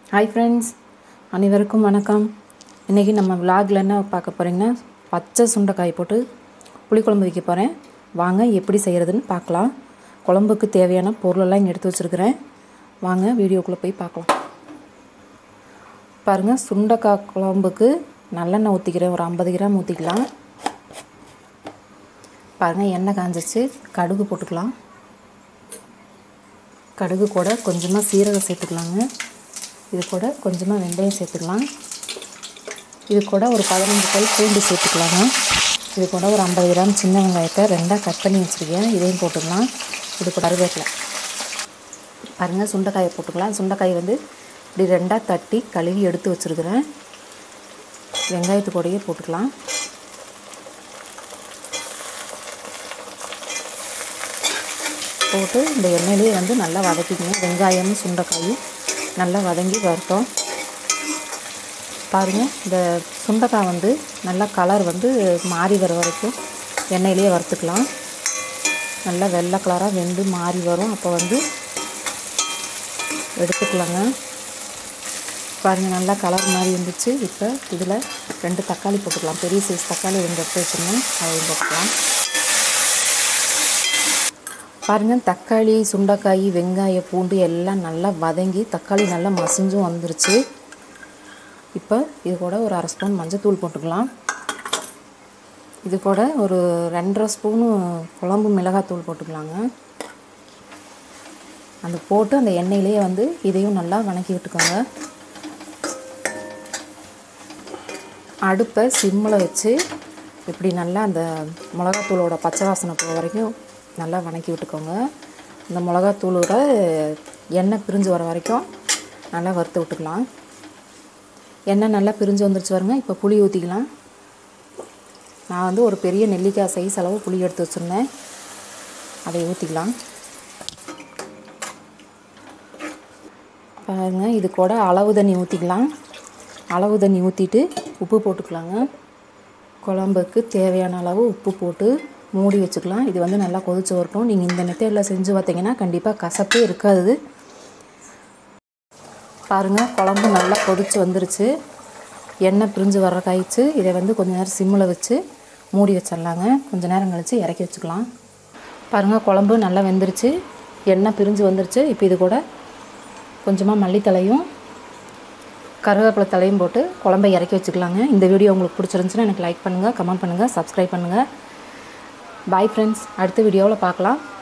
hi friends அனைவருக்கும் வணக்கம் இன்றைக்கி நம்ம விலாகில் என்ன பார்க்க போகிறீங்கன்னா பச்சை சுண்டைக்காய் போட்டு புளிக்குழம்பு வைக்க போகிறேன் வாங்க எப்படி செய்கிறதுன்னு பார்க்கலாம் குழம்புக்கு தேவையான பொருளெல்லாம் இங்கே எடுத்து வச்சுருக்கிறேன் வாங்க வீடியோக்குள்ளே போய் பார்க்கலாம் பாருங்கள் சுண்டைக்காய் குழம்புக்கு நல்லெண்ணெய் ஊற்றிக்கிறேன் ஒரு ஐம்பது கிராம் ஊற்றிக்கலாம் பாருங்கள் எண்ணெய் காஞ்சிச்சு கடுகு போட்டுக்கலாம் கடுகு கூட கொஞ்சமாக சீரகம் சேர்த்துக்கலாங்க இது கூட கொஞ்சமாக வெந்தயம் சேர்த்துக்கலாம் இது கூட ஒரு பதினஞ்சு பல் பூண்டு சேர்த்துக்கலாங்க இது கூட ஒரு ஐம்பது கிராம் சின்ன வெங்காயத்தை ரெண்டாக கட் பண்ணி வச்சுருக்கேன் இதையும் போட்டுக்கலாம் இது கூட கருவேப்பிலை பாருங்கள் சுண்டைக்காயை போட்டுக்கலாம் சுண்டைக்காய் வந்து இப்படி ரெண்டாக தட்டி கழுவி எடுத்து வச்சுருக்கிறேன் வெங்காயத்து கூடயே போட்டுக்கலாம் போட்டு இந்த எண்ணெயிலே வந்து நல்லா வதக்கிக்கணும் வெங்காயமும் சுண்டைக்காயும் நல்லா வதங்கி வரட்டும் பாருங்கள் இந்த சுண்டைக்காய் வந்து நல்லா கலர் வந்து மாறி வர வரைக்கும் எண்ணெயிலே வறுத்துக்கலாம் நல்லா வெள்ளை கலராக வெந்து மாறி வரும் அப்போ வந்து எடுத்துக்கலாங்க பாருங்கள் நல்லா கலர் மாதிரி இருந்துச்சு இப்போ இதில் ரெண்டு தக்காளி போட்டுக்கலாம் பெரிய சைஸ் தக்காளி ரெண்டு எடுத்து வச்சுருந்தேன் அதையும் போட்டுக்கலாம் பாருங்கள் தக்காளி சுண்டைக்காய் வெங்காய பூண்டு எல்லாம் நல்லா வதங்கி தக்காளி நல்லா மசிஞ்சும் வந்துருச்சு இப்போ இது கூட ஒரு அரை ஸ்பூன் மஞ்சத்தூள் போட்டுக்கலாம் இது கூட ஒரு ரெண்டரை ஸ்பூனு குழம்பு மிளகாத்தூள் போட்டுக்கலாங்க அந்த போட்டு அந்த எண்ணெயிலேயே வந்து இதையும் நல்லா வணக்கி விட்டுக்கோங்க அடுப்பை சிம்மில் வச்சு இப்படி நல்லா அந்த மிளகாத்தூளோட பச்சை வாசனை போகிற வரைக்கும் நல்லா வணக்கி விட்டுக்கோங்க இந்த மிளகாத்தூளோட எண்ணெய் பிரிஞ்சு வர வரைக்கும் நல்லா வறுத்து விட்டுக்கலாம் எண்ணெய் நல்லா பிரிஞ்சு வந்துருச்சு பாருங்க இப்போ புளி ஊற்றிக்கலாம் நான் வந்து ஒரு பெரிய நெல்லிக்காய் சைஸ் அளவு புளி எடுத்து வச்சுருந்தேன் அதை ஊற்றிக்கலாம் பாருங்க இது கூட அளவு தண்ணி ஊற்றிக்கலாம் அளவு தண்ணி ஊற்றிட்டு உப்பு போட்டுக்கலாங்க குழம்புக்கு தேவையான அளவு உப்பு போட்டு மூடி வச்சுக்கலாம் இது வந்து நல்லா கொதிச்சு வரட்டும் நீங்கள் இந்த மெத்தேடில் செஞ்சு பார்த்தீங்கன்னா கண்டிப்பாக கசப்பே இருக்காது பாருங்கள் குழம்பு நல்லா கொதிச்சு வந்துருச்சு எண்ணெய் பிரிஞ்சு வர்ற காய்ச்சி இதை வந்து கொஞ்சம் நேரம் சிம்மில் வச்சு மூடி வச்சிடலாங்க கொஞ்சம் நேரம் கழித்து இறக்கி வச்சுக்கலாம் பாருங்கள் குழம்பு நல்லா வெந்துருச்சு எண்ணெய் பிரிஞ்சு வந்துருச்சு இப்போ இது கூட கொஞ்சமாக மல்லித்தலையும் கருவேப்பிலை தலையும் போட்டு குழம்பை இறக்கி வச்சுக்கலாங்க இந்த வீடியோ உங்களுக்கு பிடிச்சிருந்துச்சுன்னா எனக்கு லைக் பண்ணுங்கள் கமெண்ட் பண்ணுங்கள் சப்ஸ்கிரைப் பண்ணுங்கள் பாய் ஃப்ரெண்ட்ஸ் அடுத்த வீடியோவில் பார்க்கலாம்